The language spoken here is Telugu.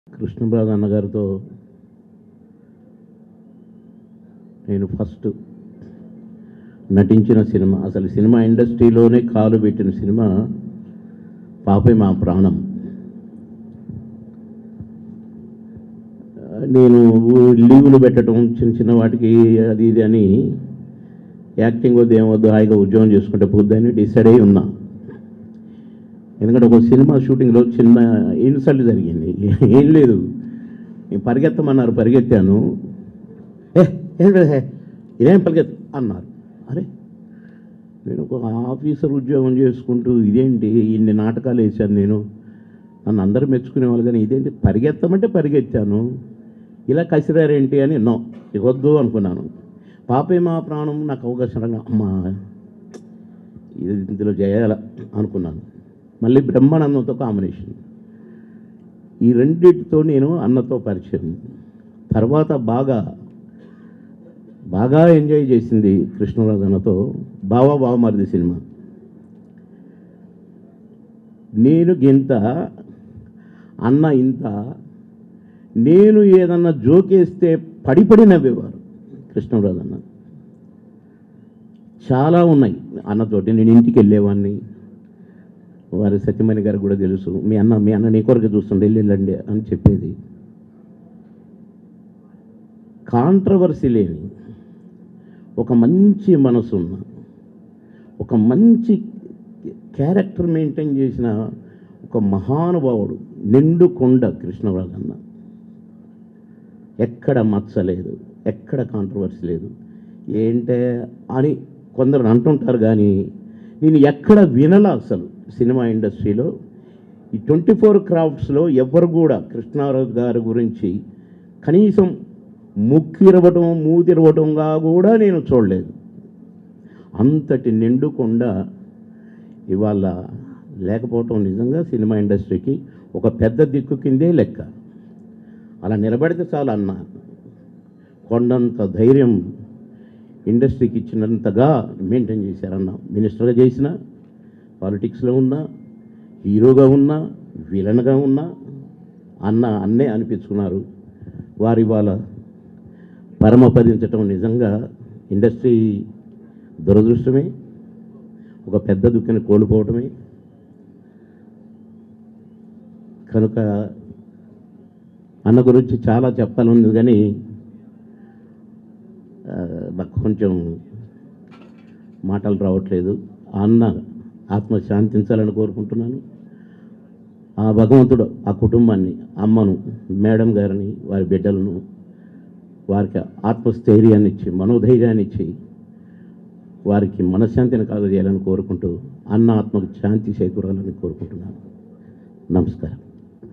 కృష్ణప్రసాద్ అన్నగారితో నేను ఫస్ట్ నటించిన సినిమా అసలు సినిమా ఇండస్ట్రీలోనే కాలు పెట్టిన సినిమా పాపే మా ప్రాణం నేను లీవులు పెట్టడం చిన్న చిన్న వాటికి అది ఇది అని యాక్టింగ్ వద్దు ఏమొద్దు హాయిగా ఉద్యోగం చేసుకుంటే పోద్దని డిసైడ్ అయి ఉన్నా ఎందుకంటే ఒక సినిమా షూటింగ్లో చిన్న ఇన్సల్ట్ జరిగింది ఏం లేదు నేను పరిగెత్తమన్నారు పరిగెత్తాను ఏ ఏం లేదు, ఏ, ఇదేం పరిగెత్ అన్నారు అరే నేను ఒక ఆఫీసర్ ఉద్యోగం చేసుకుంటూ ఇదేంటి ఇన్ని నాటకాలు వేశాను నేను నన్ను అందరూ మెచ్చుకునేవాళ్ళు కానీ ఇదేంటి పరిగెత్తమంటే పరిగెత్తాను ఇలా కసిరారేంటి అని నో ఇక వద్దు అనుకున్నాను పాపే మా ప్రాణం నాకు అవకాశం రాగా అమ్మా ఇది ఇందులో చేయాల అనుకున్నాను మళ్ళీ బ్రహ్మానందంతో కాంబినేషన్ ఈ రెండింటితో నేను అన్నతో పరిచయం తర్వాత బాగా బాగా ఎంజాయ్ చేసింది కృష్ణరాజు అన్నతో బావా బావమరిది సినిమా నేను గింత అన్న ఇంత నేను ఏదన్నా జోకేస్తే పడి పడి నవ్వేవారు కృష్ణరాజు అన్న చాలా ఉన్నాయి అన్నతోటి నేను ఇంటికి వెళ్ళేవాడిని వారి సత్యమణి గారికి కూడా తెలుసు మీ అన్న మీ అన్న నీ కొరకు చూస్తుండే వెళ్ళి వెళ్ళండి అని చెప్పేది కాంట్రవర్సీ లేని ఒక మంచి మనసు ఉన్న ఒక మంచి క్యారెక్టర్ మెయింటైన్ చేసిన ఒక మహానుభావుడు నిండు కొండ కృష్ణరాజు అన్న ఎక్కడ మచ్చ లేదు ఎక్కడ కాంట్రవర్సీ లేదు ఏంటే అని కొందరు అంటుంటారు కానీ నేను ఎక్కడ వినలా అసలు సినిమా ఇండస్ట్రీలో ఈ ట్వంటీ ఫోర్ క్రాఫ్ట్స్లో ఎవరు కూడా కృష్ణారాజు గారి గురించి కనీసం ముక్కిరవటం మూతిరవటంగా కూడా నేను చూడలేదు అంతటి నిండుకొండ ఇవాళ లేకపోవటం నిజంగా సినిమా ఇండస్ట్రీకి ఒక పెద్ద దిక్కు కిందే లెక్క అలా నిలబడితే చాలు అన్న కొండంత ధైర్యం ఇండస్ట్రీకి ఇచ్చినంతగా మెయింటైన్ చేశారన్న మినిస్టర్గా చేసిన పాలిటిక్స్లో ఉన్నా హీరోగా ఉన్నా విలన్గా ఉన్నా అన్న అన్నే అనిపించుకున్నారు వారి వాళ్ళ పరమపదించటం నిజంగా ఇండస్ట్రీ దురదృష్టమే ఒక పెద్ద దుఃఖని కోల్పోవటమే కనుక అన్న గురించి చాలా చెప్పాలని కానీ ఆ, నాకు కొంచెం మాటలు రావట్లేదు ఆ అన్న ఆత్మ శాంతించాలని కోరుకుంటున్నాను ఆ భగవంతుడు ఆ కుటుంబాన్ని అమ్మను మేడం గారిని వారి బిడ్డలను వారికి ఆత్మస్థైర్యాన్ని ఇచ్చి మనోధైర్యాన్ని ఇచ్చి వారికి మనశ్శాంతిని కలుగజేయాలని కోరుకుంటూ అన్న ఆత్మకు శాంతి చేకూరాలని కోరుకుంటున్నాను నమస్కారం